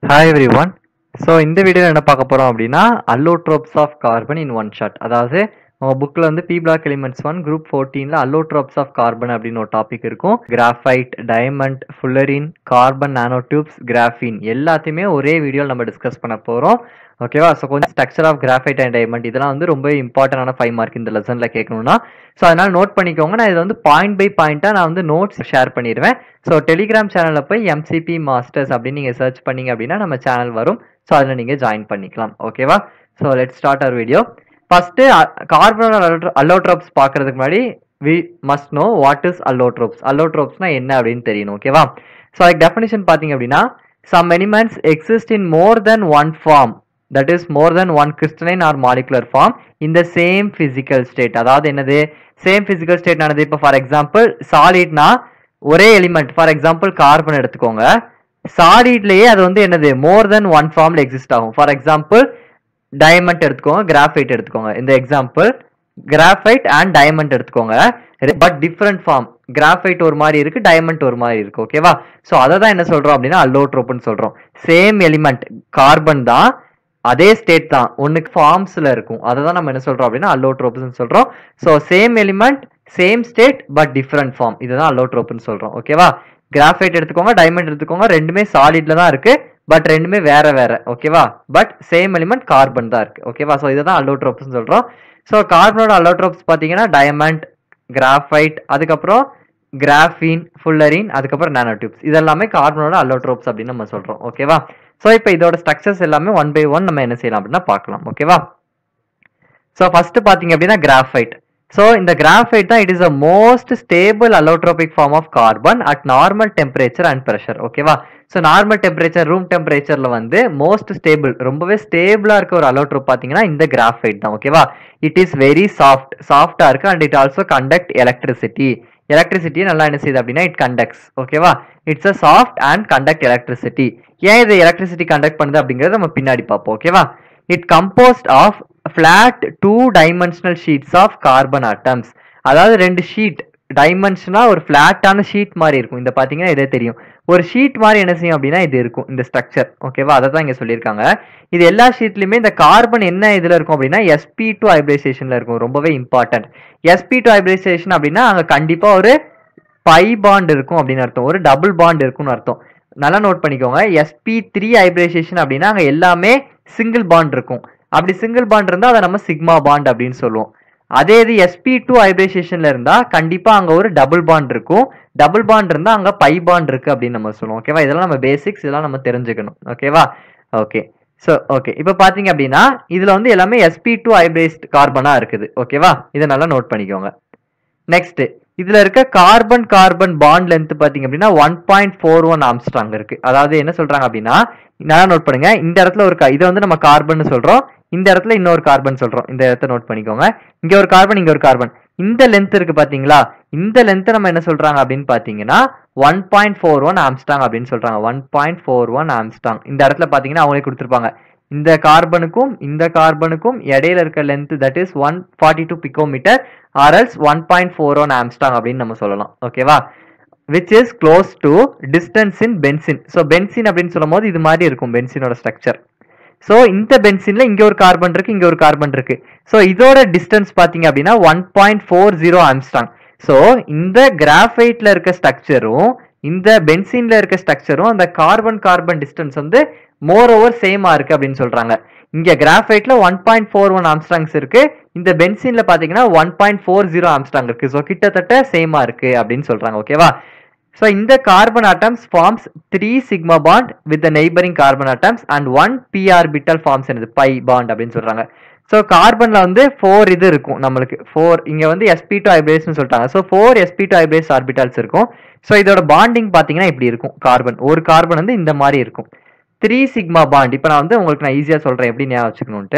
hi every one so இந்த வீடியோவில் என்ன பார்க்க போகிறோம் அப்படின்னா allotropes of carbon in one shot அதாவது உங்கள் புக்கில் வந்து P block elements one group ஃபோர்டீனில் அல்லோட்ரோப்ஸ் ஆஃப் கார்பன் அப்படின்னு ஒரு டாபிக் இருக்கும் graphite diamond fullerene carbon nano tubes graphene எல்லாத்தையுமே ஒரே வீடியோவில் நம்ம டிஸ்கஸ் பண்ண போகிறோம் ஓகேவா ஸோ கொஞ்சம் structure of graphite and diamond இதெல்லாம் வந்து ரொம்ப இம்பார்ட்டண்டான ஃபைவ் மார்க் இந்த லெசனில் கேட்கணும்னா ஸோ அதனால் நோட் பண்ணிக்கோங்க நான் இது வந்து பாயிண்ட் பை பாயிண்ட்டாக நான் வந்து நோட்ஸ் ஷேர் பண்ணிடுவேன் ஸோ டெலிகிராம் சேனலில் போய் எம்சிபி மாஸ்டர்ஸ் அப்படின்னு நீங்கள் சர்ச் பண்ணீங்க அப்படின்னா நம்ம சேனல் வரும் ஸோ அதில் நீங்கள் ஜாயின் பண்ணிக்கலாம் ஓகேவா so let start our video first carbon allotropes பார்க்கறதுக்கு முன்னாடி we must know what is allotropes அல்லோட்ரோப்ஸ்னா என்ன அப்படின்னு தெரியணும் ஓகேவா ஸோ அதுக்கு டெஃபினிஷன் பார்த்தீங்க அப்படின்னா some elements exist in more than one form that is more than one crystalline or molecular form இந்த சேம் ஃபிசிக்கல் ஸ்டேட் அதாவது என்னது சேம் ஃபிசிக்கல் ஸ்டேட் ஆனது இப்போ ஃபார் எக்ஸாம்பிள் சாலிட்னா ஒரே எலிமெண்ட் ஃபார் எக்ஸாம்பிள் கார்பன் எடுத்துக்கோங்க சாலிட்லயே அது வந்து என்னது மோர் தென் ஒன் ஃபார்ம்ல எக்ஸிஸ்ட் ஆகும் ஃபார் எக்ஸாம்பிள் டைமண்ட் எடுத்துக்கோங்க கிராஃபைட் எடுத்துக்கோங்க இந்த எக்ஸாம்பிள் கிராஃபைட் அண்ட் டைமண்ட் எடுத்துக்கோங்க பட் டிஃப்ரெண்ட் ஃபார்ம் கிராஃபைட் ஒரு மாதிரி இருக்கு டைமண்ட் ஒரு மாதிரி இருக்கு ஓகேவா ஸோ அதை தான் என்ன சொல்றோம் அப்படின்னா அல்லோட்ரோப்னு சொல்றோம் சேம் எலிமெண்ட் கார்பன் தான் அதே ஸ்டேட் தான் ஒன்றுக்கு ஃபார்ம்ஸ்ல இருக்கும் அதை தான் நம்ம என்ன சொல்றோம் அப்படின்னா அல்லோட்ரோப்ஸ்னு சொல்றோம் so same element same state but different form இதுதான் அல்லோட்ரோப்னு சொல்றோம் ஓகேவா கிராஃபைட் எடுத்துக்கோங்க டைமண்ட் எடுத்துக்கோங்க ரெண்டுமே சாலிட்ல தான் இருக்கு பட் ரெண்டுமே வேற வேற ஓகேவா பட் சேம் எலிமெண்ட் கார்பன் தான் இருக்கு ஓகேவா ஸோ இதுதான் அல்லோட்ரோப்ஸ் சொல்றோம் ஸோ கார்பனோட அல்லோட்ரோப்ஸ் பார்த்தீங்கன்னா டைமண்ட் கிராஃபைட் அதுக்கப்புறம் கிராஃபின் ஃபுல்லரின் அதுக்கப்புறம் நானோ டியூப்ஸ் இதெல்லாமே கார்பனோட அல்லோட்ரோப்ஸ் அப்படின்னு நம்ம சொல்றோம் ஓகேவா ஸோ இப்போ இதோட ஸ்ட்ரக்சர்ஸ் எல்லாமே ஒன் பை ஒன் நம்ம என்ன செய்யலாம் அப்படின்னா பார்க்கலாம் ஓகேவா ஸோ ஃபர்ஸ்ட் பார்த்தீங்க அப்படின்னா கிராஃபைட் ஸோ இந்த கிராஃபைட் தான் it is a most stable allotropic form of carbon at normal temperature and pressure ஓகேவா ஸோ நார்மல் டெம்பரேச்சர் ரூம் டெம்பரேச்சரில் வந்து மோஸ்ட் ஸ்டேபிள் ரொம்பவே ஸ்டேபிளாக இருக்க ஒரு அலோட்ரோப் பார்த்தீங்கன்னா இந்த கிராஃபைட் தான் ஓகேவா இட் இஸ் வெரி சாஃப்ட் சாஃப்டாக இருக்கு and it also conduct electricity எலக்ட்ரிசிட்டியை நல்லா என்ன செய்யுது அப்படின்னா இட் கண்டக்ட்ஸ் ஓகேவா it's a soft and conduct electricity ஏன் இது எலக்ட்ரிசிட்டி கண்டக்ட் பண்ணுது அப்படிங்கறத நம்ம பின்னாடி பார்ப்போம் ஓகேவா it composed of flat two dimensional sheets of carbon atoms அதாவது ரெண்டு ஷீட் டைமென்ஷனா ஒரு ஃபிளாட்டான ஷீட் மாதிரி இருக்கும் இந்த பார்த்தீங்கன்னா இதே தெரியும் ஒரு ஷீட் மாதிரி என்ன செய்யும் அப்படின்னா இது இருக்கும் இந்த ஸ்ட்ரக்சர் ஓகேவா அதை தான் இங்கே சொல்லியிருக்காங்க இது எல்லா ஷீட்லையுமே இந்த கார்பன் என்ன இதில் இருக்கும் அப்படின்னா எஸ்பி டூ ஹைப்ரைசேஷனில் இருக்கும் ரொம்பவே இம்பார்ட்டன்ட் எஸ்பி டூ ஹைப்ரைசேஷன் அப்படின்னா அங்கே கண்டிப்பாக ஒரு பை பாண்ட் இருக்கும் அப்படின்னு அர்த்தம் ஒரு டபுள் பாண்ட் இருக்கும்னு அர்த்தம் நல்லா நோட் பண்ணிக்கோங்க எஸ்பி த்ரீ ஹைப்ரைசேஷன் அப்படின்னா அங்கே எல்லாமே சிங்கிள் பாண்ட் இருக்கும் அப்படி சிங்கிள் பாண்ட் இருந்தால் அதை நம்ம சிக்மா பாண்ட் அப்படின்னு சொல்லுவோம் அதே இது எஸ்பி டூ ஹைப்ரைசேஷன்ல இருந்தா கண்டிப்பா அங்க ஒரு டபுள் பாண்ட் இருக்கும் டபுள் பாண்ட் இருந்தா அங்க பை பாண்ட் இருக்கு அப்படின்னு நம்ம சொல்லுவோம் ஓகேவா இதெல்லாம் நம்ம பேசிக்ஸ் இதெல்லாம் நம்ம தெரிஞ்சுக்கணும் ஓகேவா ஓகே ஸோ ஓகே இப்போ பார்த்தீங்க அப்படின்னா இதில் வந்து எல்லாமே எஸ்பி டூ ஹைப்ரைஸ்ட் கார்பனாக இருக்குது ஓகேவா இதை நல்லா நோட் பண்ணிக்கோங்க நெக்ஸ்ட் இதுல இருக்க கார்பன் கார்பன் பாண்ட் லென்த் பாத்தீங்க அப்படின்னா one point four one angstrom இருக்கு அதாவது என்ன சொல்றாங்க அப்படின்னா நல்லா நோட் பண்ணுங்க இந்த இடத்துல ஒரு இதை வந்து நம்ம கார்பன் சொல்றோம் இந்த இடத்துல இன்னொரு கார்பன் சொல்றோம் இந்த இடத்த நோட் பண்ணிக்கோங்க இங்க ஒரு கார்பன் இங்க ஒரு கார்பன் இந்த லென்த் இருக்கு பாத்தீங்களா இந்த லென்த் நம்ம என்ன சொல்றாங்க அப்படின்னு பாத்தீங்கன்னா one point four one angstrom அப்படின்னு சொல்றாங்க one point four one angstrom இந்த இடத்துல பாத்தீங்கன்னா அவங்களே கொடுத்துருப்பாங்க இந்த கார்பனுக்கும் இந்த கார்பனுக்கும் இடையில இருக்க length that is one forty two picometre or else one point four one angstrom அப்படின்னு நம்ம சொல்லலாம் ஓகேவா which is close to distance in benzene so benzene அப்படின்னு சொல்லும் போது இது மாதிரி இருக்கும் பென்சினோட ஸ்ட்ரக்சர் ஸோ இந்த பென்சின்ல இங்க ஒரு கார்பன் இருக்கு இங்க ஒரு கார்பன் இருக்கு ஸோ இதோட டிஸ்டன்ஸ் பாத்தீங்க அப்படின்னா one point four zero angstrom so இந்த கிராஃபைட்ல இருக்க ஸ்ட்ரக்சரும் இந்த பென்சின்ல இருக்க ஸ்ட்ரக்சரும் அந்த கார்பன் கார்பன் டிஸ்டன்ஸ் வந்து மோர் ஓவர் சேமா இருக்கு அப்படின்னு சொல்றாங்க இங்க கிராஃபைட்ல one point four one angstroms இருக்கு இந்த பென்சின்ல பாத்தீங்கன்னா one point four zero angstrom இருக்கு ஸோ கிட்டத்தட்ட சேமா இருக்கு அப்படின்னு சொல்றாங்க ஓகேவா ஸோ இந்த carbon atoms forms three sigma bond with neighbouring carbon atoms and one p orbital forms என்னது பை பாண்ட் அப்படின்னு சொல்றாங்க ஸோ கார்பன்ல வந்து ஃபோர் இது இருக்கும் நம்மளுக்கு ஃபோர் இங்க வந்து எஸ்பி டூ ஹைபிரேஸ்னு சொல்லிட்டாங்க so four sp two hybrids orbitals இருக்கும் ஸோ இதோட பாண்டிங் பார்த்தீங்கன்னா இப்படி இருக்கும் கார்பன் ஒரு கார்பன் வந்து இந்த மாதிரி இருக்கும் த்ரீ சிக்மா பாண்ட் இப்போ நான் வந்து உங்களுக்கு நான் ஈஸியாக சொல்கிறேன் எப்படி ஞாபகம் வச்சுக்கணுன்ட்டு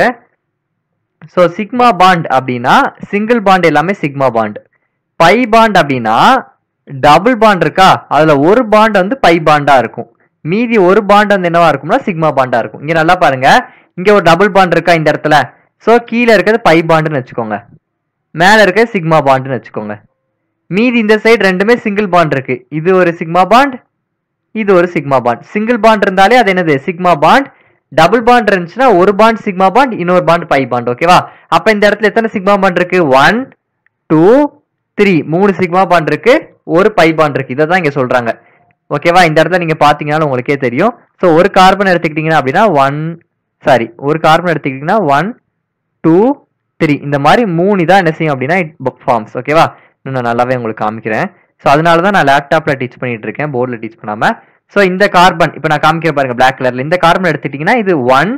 ஸோ சிக்மா பாண்ட் அப்படின்னா சிங்கிள் பாண்ட் எல்லாமே சிக்மா பாண்ட் பை பாண்ட் அப்படின்னா டபுள் பாண்ட் இருக்கா அதில் ஒரு பாண்ட் வந்து பை பாண்டாக இருக்கும் மீதி ஒரு பாண்ட் வந்து என்னவா இருக்கும்னா சிக்மா பாண்டாக இருக்கும் இங்கே நல்லா பாருங்க இங்கே ஒரு டபுள் பாண்ட் இருக்கா இந்த இடத்துல ஸோ கீழே இருக்கிறது பை பாண்டுன்னு வச்சுக்கோங்க மேலே இருக்கிறது சிக்மா பாண்டுன்னு வச்சுக்கோங்க மீதி இந்த சைடு ரெண்டுமே சிங்கிள் பாண்ட் இருக்கு இது ஒரு சிக்மா பாண்ட் இது ஒரு சிக்மா பாண்ட் சிங்கிள் பாண்ட் இருந்தாலே அது என்னது சிக்மா பாண்ட் டபுள் பாண்ட் இருந்துச்சுன்னா ஒரு பாண்ட் சிக்மா பாண்ட் இன்னொரு பாண்ட் பை பாண்ட் ஓகேவா அப்ப இந்த இடத்துல எத்தனை சிக்மா பாண்ட் இருக்கு ஒன் டூ த்ரீ மூணு சிக்மா பாண்ட் இருக்கு ஒரு பை பாண்ட் இருக்கு இதை தான் இங்க சொல்றாங்க ஓகேவா இந்த இடத்துல நீங்க பாத்தீங்கன்னா உங்களுக்கே தெரியும் ஸோ ஒரு கார்பன் எடுத்துக்கிட்டீங்கன்னா அப்படின்னா ஒன் சாரி ஒரு கார்பன் எடுத்துக்கிட்டீங்கன்னா ஒன் டூ த்ரீ இந்த மாதிரி மூணு தான் என்ன செய்யும் அப்படின்னா இட் ஃபார்ம்ஸ் ஓகேவா இன்னும் நான் நல்லாவே உங்களுக்கு காமிக்கிறேன் ஸோ அதனால தான் நான் லேப்டாப்ல டீச் பண்ணிட்டு இருக்கேன் போர்டில் டீச் பண்ணாம ஸோ இந்த கார்பன் இப்போ நான் காமிக்கிறேன் பாருங்க பிளாக் கலர்ல இந்த கார்பன் எடுத்துக்கிட்டீங்கன்னா இது ஒன்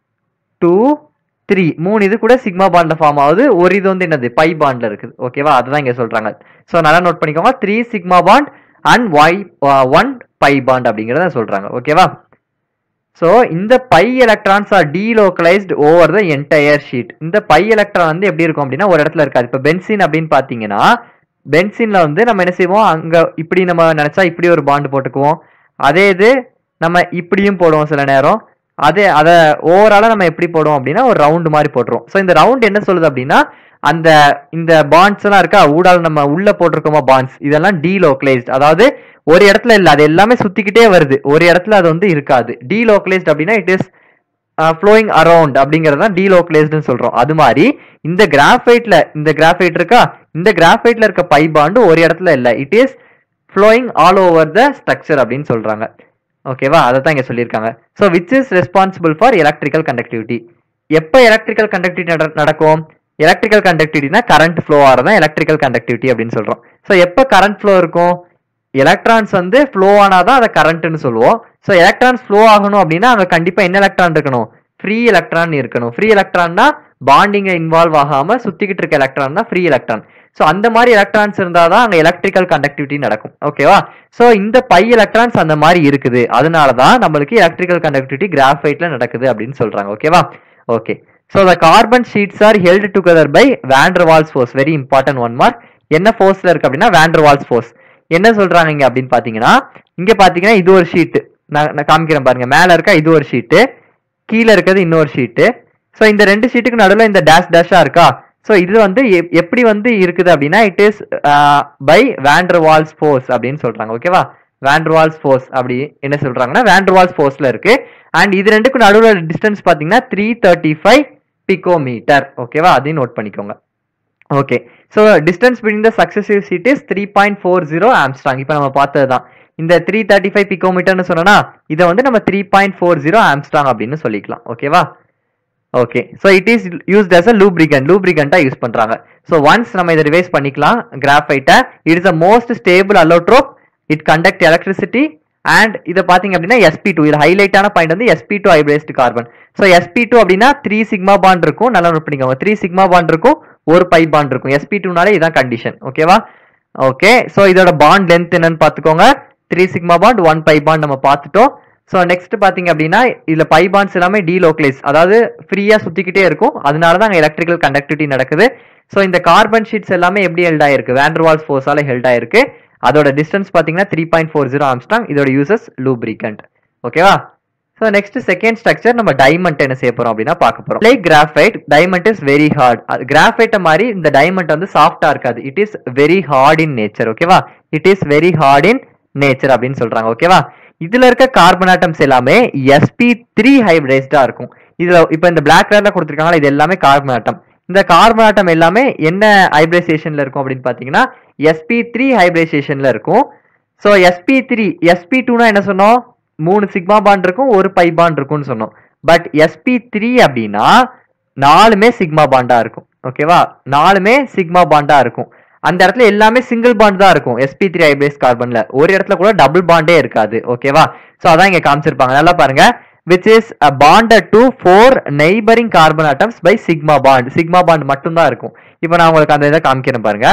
டூ த்ரீ மூணு இது கூட சிக்மா பாண்ட்ல ஃபார்ம் ஆகுது ஒரு இது வந்து என்னது பை பாண்ட்ல இருக்குது ஓகேவா அதுதான் இங்க சொல்றாங்க ஸோ நல்லா நோட் பண்ணிக்கோங்க த்ரீ சிக்மா பாண்ட் அண்ட் ஒய் ஒன் பை பாண்ட் அப்படிங்கிறத சொல்றாங்க ஓகேவா ஸோ இந்த pi electrons are delocalised over the entire sheet இந்த பை எலக்ட்ரான் வந்து எப்படி இருக்கும் அப்படின்னா ஒரு இடத்துல இருக்காது இப்போ பென்சின் அப்படின்னு பார்த்தீங்கன்னா பென்சின்ல வந்து நம்ம என்ன செய்வோம் அங்க இப்படி நம்ம நினைச்சா இப்படி ஒரு பாண்ட் போட்டுக்குவோம் அதே இது நம்ம இப்படியும் போடுவோம் சில நேரம் அதே அதை ஓவராலாக நம்ம எப்படி போடுவோம் அப்படின்னா ஒரு ரவுண்டு மாதிரி போட்டுருவோம் ஸோ இந்த ரவுண்ட் என்ன சொல்லுது அப்படின்னா அந்த இந்த பாண்ட்ஸ் எல்லாம் இருக்கா ஊடால நம்ம உள்ள போட்டிருக்கோமா பாண்ட்ஸ் இதெல்லாம் டீலோக்கலைஸ்ட் அதாவது ஒரு இடத்துல இல்ல அது எல்லாமே சுத்திக்கிட்டே வருது ஒரு இடத்துல அது வந்து இருக்காது டீலோக்கலைஸ்ட் அப்படின்னா இட் இஸ் ஃப்ளோயிங் அரவுண்ட் அப்படிங்கறது தான் டீலோக்கலைஸ்ட்னு சொல்றோம் அது மாதிரி இந்த கிராஃபைட்ல இந்த கிராஃபைட் இருக்கா இந்த கிராஃபைட்ல இருக்க பை பாண்டு ஒரு இடத்துல இல்ல it is flowing all over the structure அப்படின்னு சொல்றாங்க ஓகேவா அதை தான் இங்க சொல்லியிருக்காங்க so which is responsible for electrical conductivity எப்போ எலக்ட்ரிக்கல் கண்டக்டிவிட்டி நடக்கும் எலக்ட்ரிக்கல் கண்டக்டிவிட்டினா கரண்ட் ஃப்ளோ ஆகிறதான் எலக்ட்ரிக்கல் கண்டக்டிவிட்டி அப்படின்னு சொல்றோம் ஸோ எப்போ கரண்ட் ஃப்ளோ இருக்கும் எலக்ட்ரான்ஸ் வந்து ஃப்ளோ ஆனாதான் அதை கரண்ட்னு சொல்லுவோம் ஸோ எலக்ட்ரான்ஸ் ஃப்ளோ ஆகணும் அப்படின்னா அங்கே கண்டிப்பாக என்ன எலக்ட்ரான் இருக்கணும் ஃப்ரீ எலக்ட்ரான் இருக்கணும் ஃப்ரீ எலக்ட்ரான்னா பாண்டிங்கை இன்வால்வ் ஆகாம சுத்திக்கிட்டு இருக்க எலக்ட்ரான் தான் ஃப்ரீ எலக்ட்ரான் ஸோ அந்த மாதிரி எலக்ட்ரான்ஸ் இருந்தால் தான் அங்கே எலக்ட்ரிக்கல் கண்டக்டிவிட்டி நடக்கும் ஓகேவா ஸோ இந்த பை எலக்ட்ரான்ஸ் அந்த மாதிரி இருக்குது அதனால தான் நம்மளுக்கு எலக்ட்ரிக்கல் கண்டக்டிவிட்டி கிராஃபைட்ல நடக்குது அப்படின்னு சொல்றாங்க ஓகேவா okay so the carbon sheets are held together by van der Waals force very important one mark என்ன ஃபோர்ஸ்ல இருக்கு அப்படின்னா வேண்டர்வால்ஸ் ஃபோர்ஸ் என்ன சொல்றாங்க இங்க அப்படின்னு பாத்தீங்கன்னா இங்க பாத்தீங்கன்னா இது ஒரு ஷீட் நான் நான் காமிக்கிறேன் பாருங்க மேல இருக்க இது ஒரு ஷீட்டு கீழே இருக்கிறது இன்னொரு ஷீட்டு ஸோ இந்த ரெண்டு ஷீட்டுக்கு நடுவில் இந்த டேஷ் டேஷா இருக்கா ஸோ இது வந்து எப்- எப்படி வந்து இருக்குது அப்படின்னா it is by van der Waals force அப்படின்னு சொல்றாங்க ஓகேவா வேண்டர்வால்ஸ் ஃபோர்ஸ் அப்படி என்ன சொல்றாங்கன்னா வேண்டர்வால்ஸ் ஃபோர்ஸ்ல இருக்கு அண்ட் இது ரெண்டுக்கும் நடுவில் டிஸ்டன்ஸ் பாத்தீங்கன்னா த்ரீ தேர்ட்டி ஃபைவ் பிகோமீட்டர் ஓகேவா அதையும் நோட் பண்ணிக்கோங்க okay so distance between the successive sheet is three point four zero angstrom இப்போ நம்ம பார்த்தது தான் இந்த த்ரீ தேர்ட்டி ஃபைவ் பிகோமீட்டர்னு சொன்னோன்னா இதை வந்து நம்ம three point four zero angstrom அப்படின்னு சொல்லிக்கலாம் ஓகேவா okay so it is used as a lubricant lubricant-ஆ யூஸ் பண்றாங்க ஸோ ஒன்ஸ் நம்ம இதை ரிவைஸ் பண்ணிக்கலாம் கிராஃபைட்டை it is a most stable allotrope it conduct electricity and இதை பார்த்தீங்க அப்படின்னா sp2 டூ இது ஹைலைட்டான பாயிண்ட் வந்து sp2 two hybridised carbon so sp2 two அப்படின்னா த்ரீ சிக்மா பாண்ட் இருக்கும் நல்லா நோட் பண்ணிக்கோங்க த்ரீ சிக்மா பாண்ட் இருக்கும் ஒரு பை பாண்ட் இருக்கும் sp2 டூனாலே இதான் கண்டிஷன் ஓகேவா ஓகே ஸோ இதோட பாண்ட் லென்த் என்னன்னு பார்த்துக்கோங்க three sigma bond one pi bond நம்ம பார்த்துட்டோம் ஸோ நெக்ஸ்ட் பார்த்தீங்க அப்படின்னா இதுல பை பாண்ட்ஸ் எல்லாமே டீலோக்லைஸ் அதாவது ஃப்ரீயா சுத்திக்கிட்டே இருக்கும் அதனால தான் அங்கே எலக்ட்ரிக்கல் கண்டக்டிவிட்டி நடக்குது ஸோ இந்த கார்பன் ஷீட்ஸ் எல்லாமே எப்படி ஹெல்ட் ஆயிருக்கு வேண்டர்வால்ஸ் ஃபோர்ஸால ஹெல்ட் ஆயிருக்கு அதோட டிஸ்டன்ஸ் பார்த்தீங்கன்னா three point four zero angstrom இதோட யூசஸ் லூப்ரிகண்ட் ஓகேவா ஸோ நெக்ஸ்ட் செகண்ட் ஸ்ட்ரக்சர் நம்ம டைமண்ட் என்ன செய்ய போறோம் அப்படின்னா பார்க்க போறோம் like graphite diamond is very hard கிராஃபைட்டை மாதிரி இந்த டைமண்ட் வந்து சாஃப்டா இருக்காது it is very hard in nature ஓகேவா it is very hard in nature அப்படின்னு சொல்றாங்க ஓகேவா இதுல இருக்க கார்பன் ஆட்டம்ஸ் எல்லாமே sp த்ரீ ஹைபிரைஸ்டா இருக்கும் இதுல இப்போ இந்த பிளாக் கலர்ல கொடுத்துருக்காங்களா இது எல்லாமே கார்பன் ஆட்டம் இந்த கார்பன் ஆட்டம் எல்லாமே என்ன ஹைபிரைசேஷன்ல இருக்கும் அப்படின்னு பாத்தீங்கன்னா sp த்ரீ ஹைபிரைசேஷன்ல இருக்கும் ஸோ sp த்ரீ sp டூனா என்ன சொன்னோம் மூணு சிக்மா பாண்ட் இருக்கும் ஒரு பை பாண்ட் இருக்கும்னு சொன்னோம் பட் sp த்ரீ அப்படின்னா நாலுமே சிக்மா பாண்டா இருக்கும் ஓகேவா நாலுமே சிக்மா பாண்டா இருக்கும் அந்த இடத்துல எல்லாமே சிங்கிள் பாண்ட் தான் இருக்கும் sp த்ரீ ஹைபிரேஸ் கார்பன்ல ஒரு இடத்துல கூட டபுள் பாண்டே இருக்காது ஓகேவா ஸோ அதான் இங்க காமிச்சிருப்பாங்க நல்லா பாருங்க which is bonded to four neighbouring carbon atoms by sigma bond sigma bond மட்டும்தான் இருக்கும் இப்போ நான் உங்களுக்கு அந்த இதை காமிக்கிறேன் பாருங்க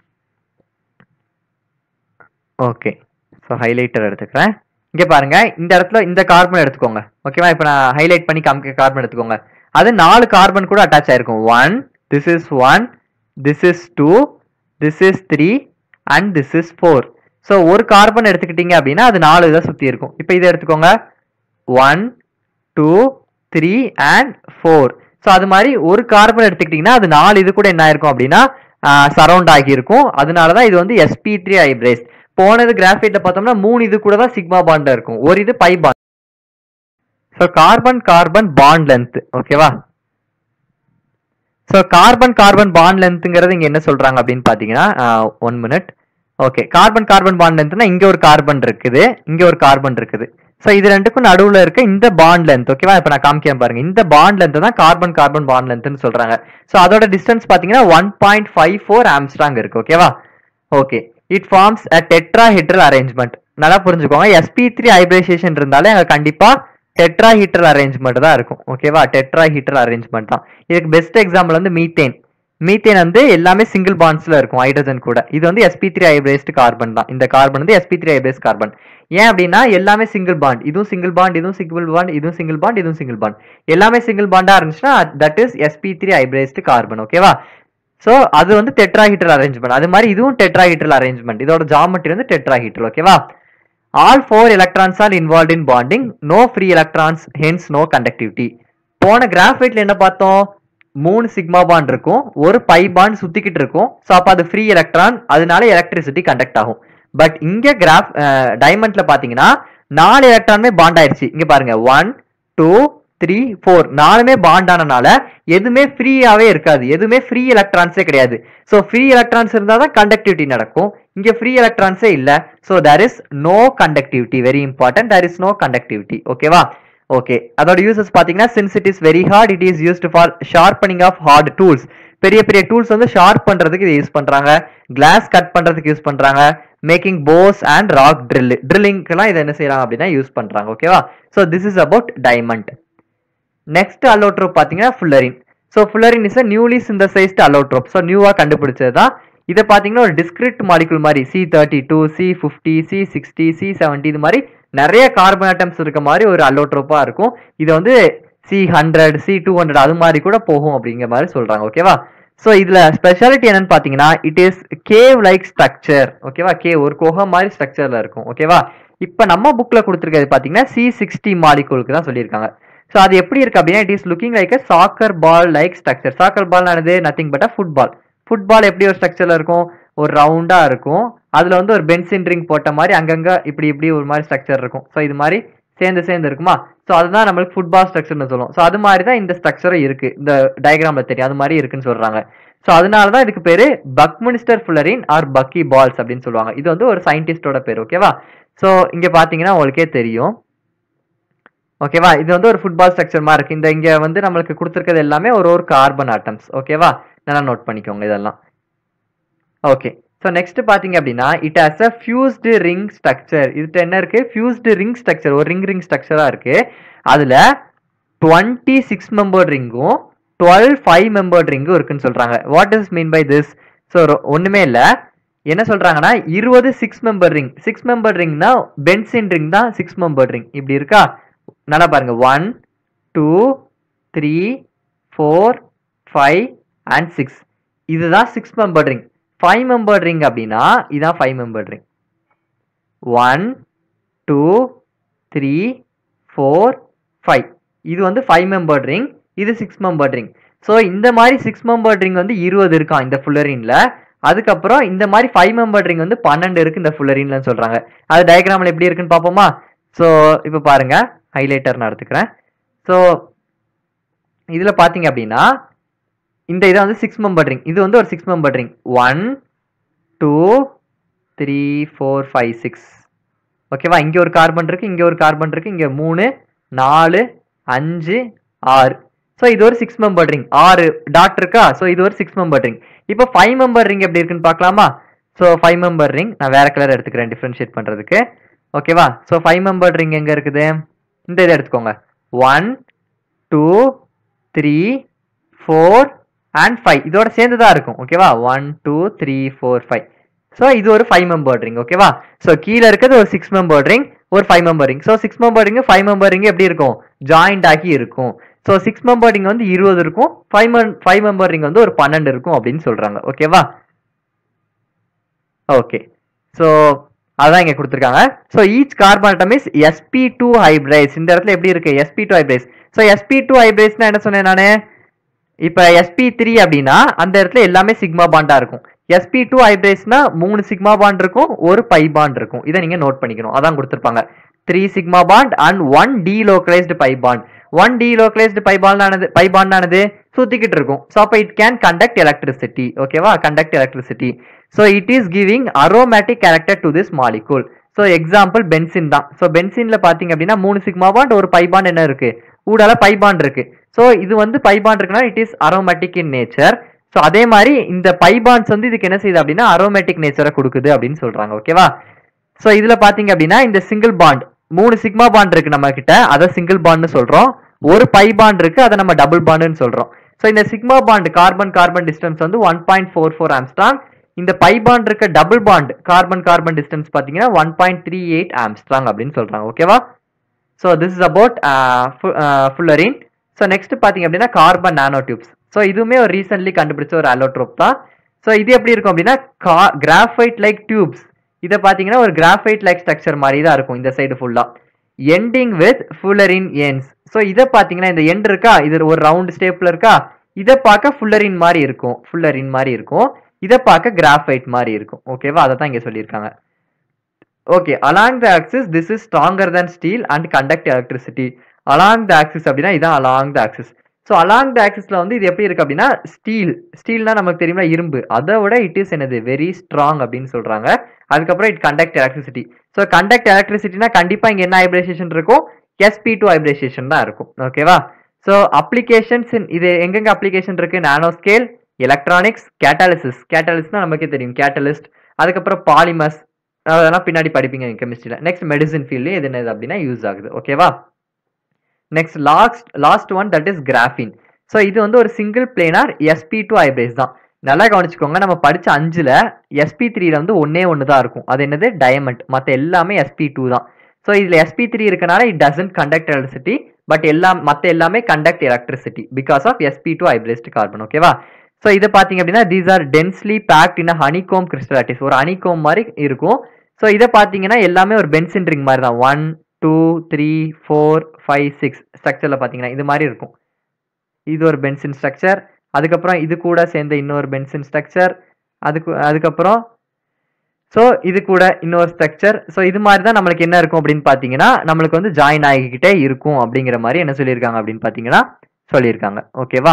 ஓகே ஸோ ஹைலைட்டர் எடுத்துக்கிறேன் இங்க பாருங்க இந்த இடத்துல இந்த கார்பன் எடுத்துக்கோங்க ஓகேவா இப்போ நான் ஹைலைட் பண்ணி காமிக்க கார்பன் எடுத்துக்கோங்க அது நாலு கார்பன் கூட அட்டாச் ஆயிருக்கும் one this is one this is two this is three and this is four so ஒரு கார்பன் எடுத்துக்கிட்டீங்க அப்படின்னா அது நாலு இதை சுற்றி இருக்கும் இப்போ இதை எடுத்துக்கோங்க one two three and four so அது மாதிரி ஒரு கார்பன் எடுத்துக்கிட்டிங்கன்னா அது நாலு இது கூட என்ன ஆயிருக்கும் அப்படின்னா சரௌண்ட் ஆகியிருக்கும் அதனால தான் இது வந்து sp த்ரீ ஹைப்ரேஸ் போனது கிராஃபைட்ல பார்த்தோம்னா மூணு இது கூட தான் சிக்மா பாண்ட் இருக்கும் ஒரு இது pi bond so carbon carbon bond length ஓகேவா ஸோ கார்பன் கார்பன் பாண்ட் லென்த்துங்கிறது இங்க என்ன சொல்றாங்க அப்படின்னு பாத்தீங்கன்னா one minute okay carbon carbon bond லென்த்னா இங்க ஒரு கார்பன் இருக்குது இங்க ஒரு கார்பன் இருக்குது ஸோ இது ரெண்டுக்கும் நடுவுல இருக்க இந்த பாண்ட் லென்த் ஓகேவா இப்போ நான் காமிக்கிறேன் பாருங்க இந்த பாண்ட் லென்த் தான் கார்பன் கார்பன் பாண்ட் லென்த்னு சொல்றாங்க ஸோ அதோட டிஸ்டன்ஸ் பாத்தீங்கன்னா one point five four angstrom இருக்கு ஓகேவா okay it forms a tetrahedral arrangement நல்லா புரிஞ்சுக்கோங்க sp3 த்ரீ ஹைபிரேஷன் இருந்தாலே அங்க கண்டிப்பா டெட்ராஹீட்டர் அரேஞ்ச்மெண்ட் தான் இருக்கும் ஓகேவா டெட்ராஹீட்டர் அரேஞ்ச்மெண்ட் தான் இதுக்கு பெஸ்ட் எக்ஸாம்பிள் வந்து மீத்தேன் மீத்தேன் வந்து எல்லாமே சிங்கிள் பாண்ட்ஸ்ல இருக்கும் ஹைட்ரஜன் கூட இது வந்து sp3 த்ரீ ஹைபிரேஸ்ட் கார்பன் தான் இந்த கார்பன் வந்து sp3 த்ரீ ஹைபிரேஸ் கார்பன் ஏன் அப்படின்னா எல்லாமே சிங்கிள் பாண்ட் இதுவும் சிங்கிள் பாண்ட் இதுவும் சிங்கிள் பாண்ட் இதுவும் சிங்கிள் பாண்ட் இதுவும் சிங்கிள் பாண்ட் எல்லாமே சிங்கிள் பாண்டா இருந்துச்சுன்னா that is sp3 three hybridised carbon ஓகேவா சோ அது வந்து டெட்ராஹீட்டர் அரேஞ்ச்மெண்ட் அது மாதிரி இதுவும் டெட்ராஹீட்டர் அரேஞ்ச்மெண்ட் இதோட ஜாமெட்ரி வந்து டெட்ராஹீட்டர் ஓகேவா all four electrons are involve in bonding no free electrons hence no conductivity போன கிராஃபைட்ல என்ன பார்த்தோம் மூணு சிக்மா பாண்ட் இருக்கும் ஒரு பை பாண்ட் சுத்திக்கிட்டு இருக்கும் ஸோ அப்போ அது ஃப்ரீ எலக்ட்ரான் அதனால எலக்ட்ரிசிட்டி கண்டக்ட் ஆகும் பட் இங்க கிராஃப் டைமண்ட்ல பாத்தீங்கன்னா நாலு எலக்ட்ரானுமே பாண்ட் ஆயிருச்சு இங்க பாருங்க ஒன் டூ த்ரீ ஃபோர் நாலுமே பாண்ட் ஆனனால எதுவுமே ஃப்ரீயாவே இருக்காது எதுவுமே ஃப்ரீ எலக்ட்ரான்ஸே கிடையாது ஸோ ஃப்ரீ எலக்ட்ரான்ஸ் இருந்தால் தான் கண்டக்டிவிட்டி நடக்கும் இங்க ஃப்ரீ எலக்ட்ரான்ஸே இல்ல so there is no conductivity very important there is no conductivity ஓகேவா ஓகே அதோட யூசஸ் பாத்தீங்கன்னா since it is very hard it is used for sharpening of hard tools பெரிய பெரிய டூல்ஸ் வந்து ஷார்ப் பண்றதுக்கு இதை யூஸ் பண்றாங்க கிளாஸ் கட் பண்றதுக்கு யூஸ் பண்றாங்க making bores and rock drill ட்ரில்லிங்க்கெல்லாம் இதை என்ன செய்யறாங்க அப்படின்னா யூஸ் பண்றாங்க ஓகேவா so this is about diamond next allotrope பார்த்தீங்கன்னா fullerene so fullerene is a newly synthesised allotrope so நியூவாக கண்டுபிடிச்சது தான் இதை பார்த்தீங்கன்னா ஒரு டிஸ்கிரிட் மாலிகுல் மாதிரி C thirty two C fifty C sixty C seventy இது மாதிரி நிறைய கார்பன் ஆட்டம்ஸ் இருக்க மாதிரி ஒரு அலோட்ரோப்பாக இருக்கும் இதை வந்து C hundred C two hundred அது மாதிரி கூட போகும் அப்படிங்கிற மாதிரி சொல்றாங்க ஓகேவா ஸோ இதுல ஸ்பெஷாலிட்டி என்னன்னு பார்த்தீங்கன்னா it is cave like structure ஓகேவா கேவ் ஒரு குகை மாதிரி ஸ்ட்ரக்சர்ல இருக்கும் ஓகேவா இப்போ நம்ம புக்ல கொடுத்துருக்கிறது பார்த்தீங்கன்னா சி சிக்ஸ்டி மாலிகூலுக்கு தான் சொல்லியிருக்காங்க ஸோ அது எப்படி இருக்கு அப்படின்னா it is looking like a soccer ball like structure soccer ball ஆனது nothing but a football football எப்படி ஒரு ஸ்ட்ரக்சர்ல இருக்கும் ஒரு ரவுண்டா இருக்கும் அதுல வந்து ஒரு பென்சின் ரிங் போட்ட மாதிரி அங்கங்க இப்படி இப்படி ஒரு மாதிரி ஸ்ட்ரக்சர் இருக்கும் ஸோ இது மாதிரி சேர்ந்து சேர்ந்து இருக்குமா ஸோ அதுதான் நம்மளுக்கு ஃபுட்பால் ஸ்ட்ரக்சர்னு சொல்லுவோம் ஸோ அது மாதிரி தான் இந்த ஸ்ட்ரக்சரும் இருக்கு இந்த டயக்ராம்ல தெரியும் அது மாதிரி இருக்குன்னு சொல்றாங்க ஸோ அதனால தான் இதுக்கு பேரு Buckminster fullerene or bucky balls அப்படின்னு சொல்லுவாங்க இது வந்து ஒரு சயின்டிஸ்டோட பேர் ஓகேவா ஸோ இங்க பாத்தீங்கன்னா உங்களுக்கே தெரியும் ஓகேவா இது வந்து ஒரு ஃபுட்பால் ஸ்ட்ரக்சர் மாதிரி இருக்கு இந்த இங்க வந்து நம்மளுக்கு கொடுத்துருக்கிறது எல்லாமே ஒரு ஒரு கார்பன் ஆட்டம்ஸ் ஓகேவா நல்லா நோட் பண்ணிக்கோங்க இதெல்லாம் ஓகே ஸோ நெக்ஸ்ட் பாத்தீங்க அப்படின்னா it has a fused ring structure இது என்ன இருக்கு ஃபியூஸ்டு ரிங் ஸ்ட்ரக்சர் ஒரு ரிங் ரிங் ஸ்ட்ரக்சரா இருக்கு அதுல டுவெண்ட்டி சிக்ஸ் மெம்பர் ரிங்கும் டுவெல் ஃபைவ் மெம்பர் ரிங்கும் இருக்குன்னு சொல்றாங்க what is mean by this so ஒண்ணுமே இல்ல என்ன சொல்றாங்கன்னா இருபது six member ring six member ரிங்னா பென்சின் ரிங் தான் சிக்ஸ் மெம்பர் ரிங் இப்படி இருக்கா நல்லா பாருங்க one two three four five and six இதுதான் six member ring five member ring அப்படின்னா இதான் five member ring one two three four five இது வந்து ஃபைவ் மெம்பர் ரிங் இது சிக்ஸ் மெம்பர் ரிங் ஸோ இந்த மாதிரி சிக்ஸ் மெம்பர் ரிங் வந்து இருபது இருக்கான் இந்த ஃபுல்லரின்ல அதுக்கப்புறம் இந்த மாதிரி ஃபைவ் மெம்பர் ரிங் வந்து பன்னெண்டு இருக்கு இந்த ஃபுல்லரின்ல சொல்றாங்க அது டயக்ராம்ல எப்படி இருக்குன்னு பார்ப்போமா ஸோ இப்போ பாருங்க ஹைலைட்டர் நான் எடுத்துக்கிறேன் ஸோ இதுல பாத்தீங்க அப்படின்னா இந்த இதை வந்து சிக்ஸ் மெம்பர் ரிங் இது வந்து ஒரு six member ring one two three four five six ஓகேவா இங்க ஒரு கார்பன் இருக்கு இங்க ஒரு கார்பன் இருக்கு இங்க மூணு நாலு அஞ்சு ஆறு ஸோ இது ஒரு சிக்ஸ் மெம்பர் ரிங் ஆறு டாட் இருக்கா ஸோ இது ஒரு சிக்ஸ் மெம்பர் ரிங் இப்போ ஃபைவ் மெம்பர் ரிங் எப்படி இருக்குன்னு பார்க்கலாமா ஸோ ஃபைவ் மெம்பர் ரிங் நான் வேற கலர் எடுத்துக்கிறேன் டிஃப்ரென்ஷியேட் பண்றதுக்கு ஓகேவா ஸோ ஃபைவ் மெம்பர் ரிங் எங்க இருக்குது இந்த இதை எடுத்துக்கோங்க one two three four and five இதோட சேர்ந்து தான் இருக்கும் ஓகேவா one two three four five so இது ஒரு ஃபைவ் மெம்பர் ரிங் ஓகேவா ஸோ கீழே இருக்கிறது ஒரு சிக்ஸ் மெம்பர் ரிங் ஒரு five member ring so six member ring five member ring எப்படி இருக்கும் ஜாயிண்ட் ஆகி இருக்கும் ஸோ சிக்ஸ் மெம்பர் ரிங் வந்து இருபது இருக்கும் ஃபைவ் ஃபைவ் மெம்பர் ரிங் வந்து ஒரு பன்னெண்டு இருக்கும் அப்படின்னு சொல்றாங்க ஓகேவா ஓகே ஸோ அதான் இங்க கொடுத்துருக்காங்க so each carbon atom is sp two hybridised இந்த இடத்துல எப்படி இருக்கு sp two hybridised so sp two ஹைப்ரைஸ்னா என்ன சொன்னேன் நானு இப்ப sp த்ரீ அப்படின்னா அந்த இடத்துல எல்லாமே சிக்மா பாண்டா இருக்கும் sp2 டூ ஹைப்ரேஸ்னா மூணு சிக்மா பாண்ட் இருக்கும் ஒரு பை பாண்ட் இருக்கும் இதை நீங்க நோட் பண்ணிக்கணும் அதான் கொடுத்துருப்பாங்க three sigma bond and one delocalised pi bond one delocalised pi bond ஆனது பை பாண்ட் ஆனது சுத்திக்கிட்டு இருக்கும் ஸோ அப்போ இட் கேன் கண்டக்ட் எலக்ட்ரிசிட்டி ஓகேவா conduct electricity so it is giving aromatic character to this molecule so example benzene தான் so பென்சின்ல பாத்தீங்க அப்படின்னா மூணு சிக்மா பாண்ட் ஒரு பை பாண்ட் என்ன இருக்கு ஊடால பை பாண்ட் இருக்கு ஸோ இது வந்து பை பாண்ட் இருக்குன்னா it is aromatic in nature so அதே மாதிரி இந்த பை பாண்ட்ஸ் வந்து இதுக்கு என்ன செய்யுது அப்படின்னா அரோமேட்டிக் நேச்சரை கொடுக்குது அப்படின்னு சொல்றாங்க ஓகேவா ஸோ இதுல பாத்தீங்க அப்படின்னா இந்த சிங்கிள் பாண்ட் மூணு சிக்மா பாண்ட் இருக்கு நம்ம கிட்ட அதை சிங்கிள் பாண்ட்னு சொல்றோம் ஒரு பை பாண்ட் இருக்கு அதை நம்ம டபுள் பாண்டுன்னு சொல்றோம் ஸோ இந்த sigma bond carbon carbon distance வந்து one point four four angstrom இந்த பை பாண்ட் இருக்க double bond carbon carbon distance பாத்தீங்கன்னா one point three eight angstrom அப்படின்னு சொல்றாங்க ஓகேவா so this is about fullerene so next பார்த்தீங்க அப்படின்னா கார்பன் நானோ டியூப்ஸ் ஸோ இதுவுமே ஒரு ரீசென்ட்லி கண்டுபிடிச்ச ஒரு அலோட்ரோப் தான் ஸோ இது எப்படி இருக்கும் அப்படின்னா கா கிராஃபைட் லைக் டியூப்ஸ் இதை பார்த்தீங்கன்னா ஒரு கிராஃபைட் லைக் ஸ்ட்ரக்சர் மாதிரி தான் இருக்கும் இந்த சைடு ஃபுல்லாக ending with fullerene ends so இதை பார்த்தீங்கன்னா இந்த எண்ட் இருக்கா இது ஒரு ரவுண்ட் ஸ்டேப்ல இருக்கா இதை பார்க்க ஃபுல்லரின் மாதிரி இருக்கும் ஃபுல்லரின் மாதிரி இருக்கும் இதை பார்க்க கிராஃபைட் மாதிரி இருக்கும் ஓகேவா அதை தான் இங்கே சொல்லியிருக்காங்க okay along the axis this is stronger than steel and conduct electricity along the axis அப்படின்னா இதான் along the axis so along the ஆக்சிஸ்ல வந்து இது எப்படி இருக்கு அப்படின்னா ஸ்டீல் ஸ்டீல்னா நமக்கு தெரியுமா இரும்பு அதை விட இட் இஸ் என்னது வெரி ஸ்ட்ராங் அப்படின்னு சொல்றாங்க அதுக்கப்புறம் it conduct electricity so conduct எலக்ட்ரிசிட்டினா கண்டிப்பா இங்க என்ன ஹைப்ரேஷன் இருக்கும் எஸ்பி டூ ஹைப்ரேஷன் தான் இருக்கும் ஓகேவா ஸோ அப்ளிகேஷன்ஸ் இது எங்கெங்க அப்ளிகேஷன் இருக்கு நானோ ஸ்கேல் எலக்ட்ரானிக்ஸ் கேட்டாலிசிஸ் கேட்டாலிஸ்ட்னா நமக்கே தெரியும் கேட்டலிஸ்ட் அதுக்கப்புறம் பாலிமர்ஸ் அதெல்லாம் பின்னாடி படிப்பீங்க கெமிஸ்ட்ரியில் நெக்ஸ்ட் மெடிசின் ஃபீல்ட்லேயும் இது என்னது அப்படின்னா யூஸ் ஆகுது ஓகேவா next last last one that is graphene so இது வந்து ஒரு single planar sp two hybridised தான் நல்லா கவனிச்சுக்கோங்க நம்ம படிச்ச அஞ்சுல எஸ்பி த்ரீல வந்து ஒன்னே ஒன்று தான் இருக்கும் அது என்னது டயமண்ட் மற்ற எல்லாமே எஸ்பி டூ தான் ஸோ இதில் எஸ்பி த்ரீ இருக்கனால it doesn't conduct electricity but எல்லாம் மற்ற எல்லாமே conduct electricity because of sp two hybridised carbon ஓகேவா ஸோ இது பார்த்தீங்க அப்படின்னா these are densely packed in honeycomb crystal lattice ஒரு ஹனிகோம் மாதிரி இருக்கும் ஸோ இதை பார்த்தீங்கன்னா எல்லாமே ஒரு பென்சின் ரிங் மாதிரி தான் one two three four five six ஸ்ட்ரக்சரில் பார்த்தீங்கன்னா இது மாதிரி இருக்கும் இது ஒரு பென்சின் ஸ்ட்ரக்சர் அதுக்கப்புறம் இது கூட சேர்ந்த இன்னொரு பென்சின் ஸ்ட்ரக்சர் அதுக்கு அதுக்கப்புறம் ஸோ இது கூட இன்னொரு ஸ்ட்ரக்சர் ஸோ இது மாதிரி தான் நம்மளுக்கு என்ன இருக்கும் அப்படின்னு பார்த்தீங்கன்னா நம்மளுக்கு வந்து ஜாயின் ஆகிக்கிட்டே இருக்கும் அப்படிங்கிற மாதிரி என்ன சொல்லியிருக்காங்க அப்படின்னு பார்த்தீங்கன்னா சொல்லியிருக்காங்க ஓகேவா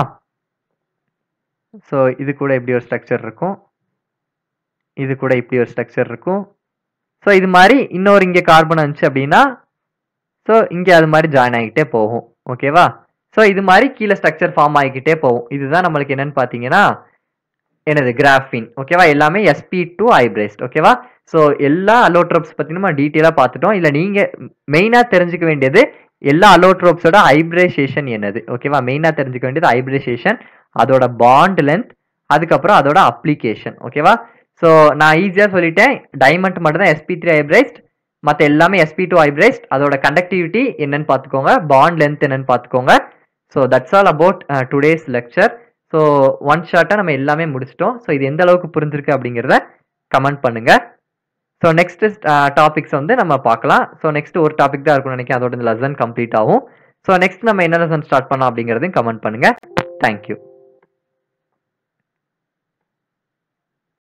ஸோ இது கூட இப்படி ஒரு ஸ்ட்ரக்சர் இருக்கும் இது கூட இப்படி ஒரு ஸ்ட்ரக்சர் இருக்கும் ஸோ இது மாதிரி இன்னொரு இங்கே கார்பன் வந்துச்சு அப்படின்னா ஸோ இங்கே அது மாதிரி ஜாயின் ஆகிக்கிட்டே போகும் ஓகேவா ஸோ இது மாதிரி கீழே ஸ்ட்ரக்சர் ஃபார்ம் ஆகிக்கிட்டே போகும் இதுதான் நம்மளுக்கு என்னன்னு பார்த்தீங்கன்னா என்னது கிராஃபின் ஓகேவா எல்லாமே எஸ்பி டூ ஹைப்ரேஸ்ட் ஓகேவா ஸோ எல்லா அலோட்ரோப்ஸ் பற்றி நம்ம டீட்டெயிலாக பார்த்துட்டோம் இல்லை நீங்கள் மெயினாக தெரிஞ்சுக்க வேண்டியது எல்லா அலோட்ரோப்ஸோட ஹைப்ரேஷேஷன் என்னது ஓகேவா மெயினாக தெரிஞ்சுக்க வேண்டியது ஹைப்ரேஷேஷன் அதோட பாண்ட் லென்த் அதுக்கப்புறம் அதோட அப்ளிகேஷன் ஓகேவா ஸோ நான் ஈஸியாக சொல்லிட்டேன் டைமண்ட் மட்டும் தான் எஸ்பி த்ரீ ஹைப்ரைஸ்ட் மற்ற எல்லாமே எஸ்பி டூ ஹைப்ரைஸ்ட் அதோட கண்டக்டிவிட்டி என்னன்னு பார்த்துக்கோங்க பாண்ட் லென்த் என்னன்னு பார்த்துக்கோங்க so that's all about today's lecture so one ஷார்ட்டாக நம்ம எல்லாமே முடிச்சிட்டோம் ஸோ இது எந்த அளவுக்கு புரிஞ்சிருக்கு அப்படிங்கிறத கமெண்ட் பண்ணுங்க ஸோ நெக்ஸ்ட் டாபிக்ஸ் வந்து நம்ம பார்க்கலாம் ஸோ நெக்ஸ்ட் ஒரு டாபிக் தான் இருக்கும்னு நினைக்கிறேன் அதோட இந்த லெசன் கம்ப்ளீட் ஆகும் ஸோ நெக்ஸ்ட் நம்ம என்ன லெசன் ஸ்டார்ட் பண்ணோம் அப்படிங்கிறதையும் கமெண்ட் பண்ணுங்க தேங்க்யூ